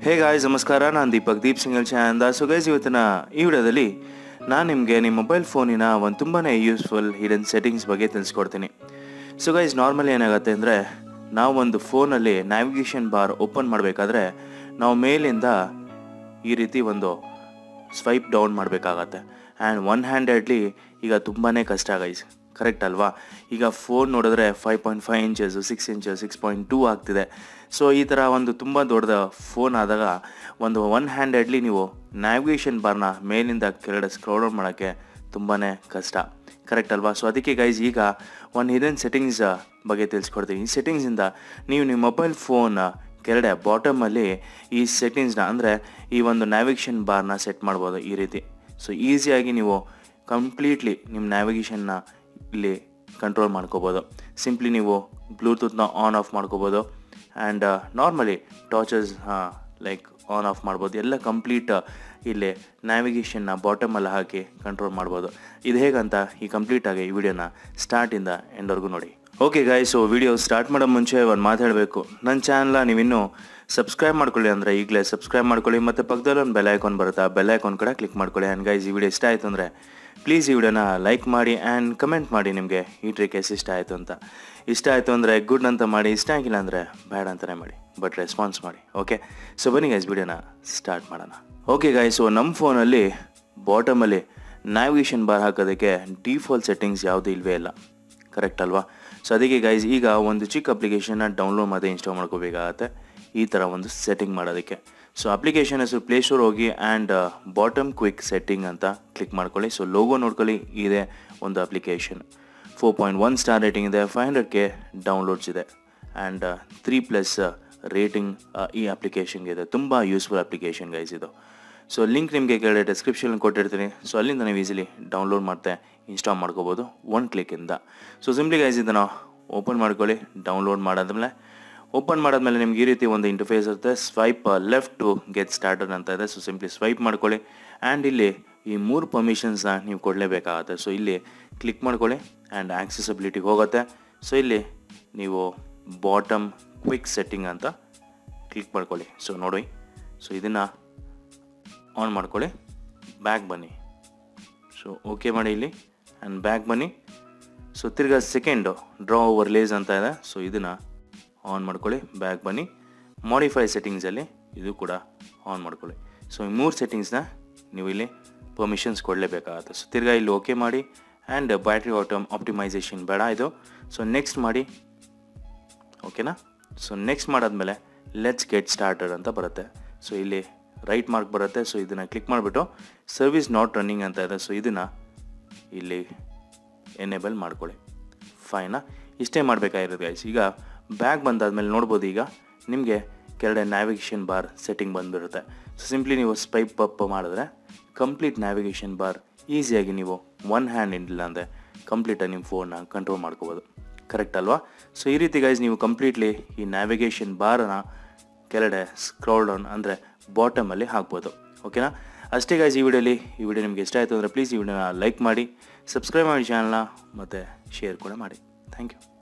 ಹೇ guys ನಮಸ್ಕಾರ ನಾನು ದೀಪಕ್ ದೀಪ್ ಸಿಂಗಲ್ ಚಾಂದ ಸೊ ಗೈಸ್ ಇವತ್ತಿನ ಈ ವಿಡಿಯೋದಲ್ಲಿ ನಾನು ನಿಮಗೆ ನಿಮ್ಮ ಮೊಬೈಲ್ ಫೋನಿನ ಒಂದು ತುಂಬಾ ಯೂಸ್ಫುಲ್ ಹಿಡನ್ ಸೆಟ್ಟಿಂಗ್ಸ್ ಬಗ್ಗೆ ತಿಳಿಸ್ಕೊಡ್ತೀನಿ ಸೊ ಗೈಸ್ ನಾರ್ಮಲಿ ಏನಾಗುತ್ತೆ ಅಂದರೆ ನಾವು ಒಂದು ಫೋನಲ್ಲಿ ನ್ಯಾವಿಗೇಷನ್ ಬಾರ್ ಓಪನ್ ಮಾಡಬೇಕಾದ್ರೆ ನಾವು ಮೇಲಿಂದ ಈ ರೀತಿ ಒಂದು ಸ್ವೈಪ್ ಡೌನ್ ಮಾಡಬೇಕಾಗತ್ತೆ ಆ್ಯಂಡ್ ಒನ್ ಹ್ಯಾಂಡೆಡ್ಲಿ ಈಗ ತುಂಬಾ ಕಷ್ಟ ಗೈಸ್ ಕರೆಕ್ಟ್ ಅಲ್ವಾ ಈಗ ಫೋನ್ ನೋಡಿದ್ರೆ five point five inches six inches six point two ಆಗ್ತಿದೆ ಸೊ ಈ ಥರ ಒಂದು ತುಂಬ ದೊಡ್ಡದ ಫೋನ್ ಆದಾಗ ಒಂದು ಒನ್ ಹ್ಯಾಂಡೆಡ್ಲಿ ನೀವು ನ್ಯಾವಿಗೇಷನ್ ಬಾರ್ನ ಮೇಲಿಂದ ಕೆಳಗಡೆ ಸ್ಕ್ರೋಲ್ ಡೌನ್ ಮಾಡೋಕ್ಕೆ ತುಂಬಾ ಕಷ್ಟ ಕರೆಕ್ಟ್ ಅಲ್ವಾ ಸೊ ಅದಕ್ಕೆ ಗೈಸ್ ಈಗ ಒಂದು ಹಿಡನ್ ಸೆಟ್ಟಿಂಗ್ಸ್ ಬಗ್ಗೆ ತಿಳಿಸ್ಕೊಡ್ತೀನಿ ಈ ಸೆಟ್ಟಿಂಗ್ಸಿಂದ ನೀವು ನಿಮ್ಮ ಮೊಬೈಲ್ ಫೋನ್ ಕೆಳಗಡೆ ಬಾಟಮಲ್ಲಿ ಈ ಸೆಟ್ಟಿಂಗ್ಸ್ನ ಅಂದರೆ ಈ ಒಂದು ನ್ಯಾವಿಗೇಷನ್ ಬಾರ್ನ ಸೆಟ್ ಮಾಡ್ಬೋದು ಈ ರೀತಿ ಸೊ ಈಸಿಯಾಗಿ ನೀವು ಕಂಪ್ಲೀಟ್ಲಿ ನಿಮ್ಮ ನ್ಯಾವಿಗೇಷನ್ನ ಇಲ್ಲಿ ಕಂಟ್ರೋಲ್ ಮಾಡ್ಕೋಬೋದು ಸಿಂಪ್ಲಿ ನೀವು ಬ್ಲೂಟೂತ್ನ ಆನ್ ಆಫ್ ಮಾಡ್ಕೋಬೋದು and normally torches like on off ಮಾಡ್ಬೋದು ಎಲ್ಲ ಕಂಪ್ಲೀಟ್ ಇಲ್ಲಿ ನ್ಯಾವಿಗೇಷನ್ನ ಬಾಟಮಲ್ಲಿ ಹಾಕಿ ಕಂಟ್ರೋಲ್ ಮಾಡ್ಬೋದು ಇದು ಹೇಗಂತ ಈ ಕಂಪ್ಲೀಟಾಗಿ ಈ ವಿಡಿಯೋನ ಸ್ಟಾರ್ಟಿಂದ ಎಂಡ್ವರೆಗೂ ನೋಡಿ okay guy so video start ಮಾಡೋ ಮುಂಚೆ ಒಂದು ಮಾತಾಡಬೇಕು ನನ್ನ ಚಾನಲ್ನ ನೀವಿನ್ನೂ ಸಬ್ಸ್ಕ್ರೈಬ್ ಮಾಡ್ಕೊಳ್ಳಿ ಅಂದರೆ ಈಗಲೇ ಸಬ್ಸ್ಕ್ರೈಬ್ ಮಾಡ್ಕೊಳ್ಳಿ ಮತ್ತು ಪಕ್ಕದಲ್ಲಿ ಒಂದು ಬೆಲ್ ಐಕಾನ್ ಬರುತ್ತೆ ಆ ಬೆಲ್ ಐಕಾನ್ ಕೂಡ ಕ್ಲಿಕ್ ಮಾಡ್ಕೊಳ್ಳಿ ಆ್ಯಂಡ್ ಗೈಸ್ ಈ ವಿಡಿಯೋ ಇಷ್ಟ ಆಯಿತು ಅಂದರೆ ಪ್ಲೀಸ್ ಈ ವಿಡಿಯೋನ ಲೈಕ್ ಮಾಡಿ ಆ್ಯಂಡ್ ಕಮೆಂಟ್ ಮಾಡಿ ನಿಮಗೆ ಈ ಟ್ರಿಕ್ ಎಷ್ಟು ಇಷ್ಟ ಆಯಿತು ಅಂತ ಇಷ್ಟ ಆಯಿತು ಅಂದರೆ ಗುಡ್ ಅಂತ ಮಾಡಿ ಇಷ್ಟ ಆಗಿಲ್ಲ ಅಂದರೆ ಬ್ಯಾಡ್ ಅಂತಲೇ ಮಾಡಿ ಬಟ್ ರೆಸ್ಪಾನ್ಸ್ ಮಾಡಿ ಓಕೆ ಸೊ ಬನ್ನಿ ಗೈಸ್ ವಿಡಿಯೋನ ಸ್ಟಾರ್ಟ್ ಮಾಡೋಣ ಓಕೆ ಗೈಸ್ ಸೊ ನಮ್ಮ ಫೋನಲ್ಲಿ ಬಾಟಮಲ್ಲಿ ನ್ಯಾವಿಗೇಷನ್ ಬಾರ್ ಹಾಕೋದಕ್ಕೆ ಡಿಫಾಲ್ಟ್ ಸೆಟ್ಟಿಂಗ್ಸ್ ಯಾವುದೂ ಇಲ್ಲವೇ ಇಲ್ಲ ಕರೆಕ್ಟ್ ಅಲ್ವಾ ಸೊ ಅದಕ್ಕೆ ಗೈಸ್ ಈಗ ಒಂದು ಚಿಕ್ಕ ಅಪ್ಲಿಕೇಶನ್ನ ಡೌನ್ಲೋಡ್ ಮಾಡಿ ಇನ್ಸ್ಟಾಲ್ ಮಾಡ್ಕೋಬೇಕಾಗತ್ತೆ ಈ ಥರ ಒಂದು ಸೆಟ್ಟಿಂಗ್ ಮಾಡೋದಕ್ಕೆ ಸೊ ಅಪ್ಲಿಕೇಶನ್ ಹೆಸರು ಪ್ಲೇಸ್ಟೋರ್ ಹೋಗಿ ಆ್ಯಂಡ್ ಬಾಟಮ್ ಕ್ವಿಕ್ ಸೆಟ್ಟಿಂಗ್ ಅಂತ ಕ್ಲಿಕ್ ಮಾಡ್ಕೊಳ್ಳಿ ಸೊ ಲೋಗೋ ನೋಡ್ಕೊಳ್ಳಿ ಇದೆ ಒಂದು application four point one star rating ಇದೆ ಫೈವ್ ಹಂಡ್ರೆಡ್ ಕೆ ಡೌನ್ಲೋಡ್ಸ್ ಇದೆ ಆ್ಯಂಡ್ ತ್ರೀ ಪ್ಲಸ್ ರೇಟಿಂಗ್ ಈ ಅಪ್ಲಿಕೇಶನ್ಗೆ ಇದೆ ತುಂಬ ಯೂಸ್ಫುಲ್ ಅಪ್ಲಿಕೇಶನ್ ಗೈಸ್ ಇದು ಸೊ ಲಿಂಕ್ ನಿಮಗೆ ಕೆಳಗಡೆ ಡಿಸ್ಕ್ರಿಪ್ಷನ್ ಕೊಟ್ಟಿರ್ತೀನಿ ಸೊ ಅಲ್ಲಿಂದ ನೀವು ಈಸಿಲಿ ಡೌನ್ಲೋಡ್ ಮಾಡ್ತೆ ಇನ್ಸ್ಟಾಲ್ ಮಾಡ್ಕೋಬೋದು ಒನ್ ಕ್ಲಿಕ್ಕಿಂದ ಸೊ ಸಿಂಪ್ಲಿ ಗೈಸ್ ಇದನ್ನು ಓಪನ್ ಮಾಡ್ಕೊಳ್ಳಿ ಡೌನ್ಲೋಡ್ ಮಾಡಾದ್ಮೇಲೆ ಓಪನ್ ಮಾಡಾದ್ಮೇಲೆ ನಿಮ್ಗೆ ಈ ರೀತಿ ಒಂದು ಇಂಟರ್ಫೇಸ್ ಇರುತ್ತೆ swipe left to get started ಅಂತ ಇದೆ ಸೊ ಸಿಂಪ್ಲಿ ಸ್ವೈಪ್ ಮಾಡ್ಕೊಳ್ಳಿ ಆ್ಯಂಡ್ ಇಲ್ಲಿ ಈ ಮೂರು ಪರ್ಮಿಷನ್ಸ್ನ ನೀವು ಕೊಡಲೇಬೇಕಾಗತ್ತೆ ಸೊ ಇಲ್ಲಿ ಕ್ಲಿಕ್ ಮಾಡ್ಕೊಳ್ಳಿ ಆ್ಯಂಡ್ ಆಕ್ಸೆಸಿಬಿಲಿಟಿಗೆ ಹೋಗುತ್ತೆ ಸೊ ಇಲ್ಲಿ ನೀವು ಬಾಟಮ್ ಕ್ವಿಕ್ ಸೆಟ್ಟಿಂಗ್ ಅಂತ ಕ್ಲಿಕ್ ಮಾಡ್ಕೊಳ್ಳಿ ಸೊ ನೋಡಿ ಸೊ ಇದನ್ನು ಆನ್ ಮಾಡ್ಕೊಳ್ಳಿ ಬ್ಯಾಕ್ ಬನ್ನಿ ಸೊ ಓಕೆ ಮಾಡಿ ಇಲ್ಲಿ ಆ್ಯಂಡ್ ಬ್ಯಾಕ್ ಬನ್ನಿ ಸೊ ತಿರ್ಗಾ ಸೆಕೆಂಡು ಡ್ರಾ ಓವರ್ ಲೇಸ್ ಅಂತ ಇದೆ ಸೊ ಇದನ್ನು ಆನ್ ಮಾಡ್ಕೊಳ್ಳಿ ಬ್ಯಾಕ್ ಬನ್ನಿ ಮಾಡಿಫೈ ಸೆಟ್ಟಿಂಗ್ಸಲ್ಲಿ ಇದು ಕೂಡ ಆನ್ ಮಾಡ್ಕೊಳ್ಳಿ ಸೊ ಈ ಮೂರು ಸೆಟ್ಟಿಂಗ್ಸ್ನ ನೀವು ಇಲ್ಲಿ ಪರ್ಮಿಷನ್ಸ್ ಕೊಡಲೇಬೇಕಾಗತ್ತೆ ಸೊ ತಿರ್ಗಾ ಇಲ್ಲಿ ಓಕೆ ಮಾಡಿ ಆ್ಯಂಡ್ ಬ್ಯಾಟ್ರಿ ಆಟಮ್ ಆಪ್ಟಿಮೈಸೇಷನ್ ಬೇಡ ಇದು ಸೊ ನೆಕ್ಸ್ಟ್ ಮಾಡಿ ಓಕೆನಾ ಸೊ ನೆಕ್ಸ್ಟ್ ಮಾಡಾದ್ಮೇಲೆ ಲೆಟ್ಸ್ ಗೆಟ್ ಸ್ಟಾರ್ಟರ್ ಅಂತ ಬರುತ್ತೆ ಸೊ ಇಲ್ಲಿ ರೈಟ್ ಮಾರ್ಕ್ ಬರುತ್ತೆ ಸೊ ಇದನ್ನು ಕ್ಲಿಕ್ ಮಾಡಿಬಿಟ್ಟು ಸರ್ವಿಸ್ ನಾಟ್ ರನ್ನಿಂಗ್ ಅಂತ ಇದೆ ಸೊ ಇದನ್ನು ಇಲ್ಲಿ ಎನೇಬಲ್ ಮಾಡ್ಕೊಳ್ಳಿ ಫೈನಾ ಇಷ್ಟೇ ಮಾಡಬೇಕಾಗಿರೋದು ಗೈಸ್ ಈಗ ಬ್ಯಾಗ್ ಬಂದಾದ್ಮೇಲೆ ನೋಡ್ಬೋದು ಈಗ ನಿಮಗೆ ಕೆಳಗಡೆ ನ್ಯಾವಿಗೇಷನ್ ಬಾರ್ ಸೆಟ್ಟಿಂಗ್ ಬಂದುಬಿಡುತ್ತೆ ಸೊ ಸಿಂಪ್ಲಿ ನೀವು ಸ್ವೈಪ್ ಅಪ್ ಮಾಡಿದ್ರೆ ಕಂಪ್ಲೀಟ್ ನ್ಯಾವಿಗೇಷನ್ ಬಾರ್ ಈಸಿಯಾಗಿ ನೀವು ಒನ್ ಹ್ಯಾಂಡ್ ಇಲ್ಲ ಅಂದರೆ ಕಂಪ್ಲೀಟಾಗಿ ನಿಮ್ಮ ಫೋನ್ನ ಕಂಟ್ರೋಲ್ ಮಾಡ್ಕೋಬೋದು ಕರೆಕ್ಟ್ ಅಲ್ವಾ ಸೊ ಈ ರೀತಿ ಗೈಸ್ ನೀವು ಕಂಪ್ಲೀಟ್ಲಿ ಈ ನ್ಯಾವಿಗೇಷನ್ ಬಾರನ್ನ ಕೆಳಗಡೆ ಸ್ಕ್ರೋಲ್ ಡೌನ್ ಅಂದರೆ ಬಾಟಮಲ್ಲಿ ಹಾಕ್ಬೋದು ಓಕೆನಾ ಅಷ್ಟೇ ಗೈಸ್ ಈ ವಿಡಿಯೋಲಿ ಈ ವಿಡಿಯೋ ನಿಮಗೆ ಇಷ್ಟ ಆಯಿತು ಅಂದರೆ ಪ್ಲೀಸ್ ಈ ವಿಡಿಯೋನ ಲೈಕ್ ಮಾಡಿ ಸಬ್ಸ್ಕ್ರೈಬ್ ಮಾಡಿ ಚಾನಲ್ನ ಮತ್ತು ಶೇರ್ ಕೂಡ ಮಾಡಿ ಥ್ಯಾಂಕ್ ಯು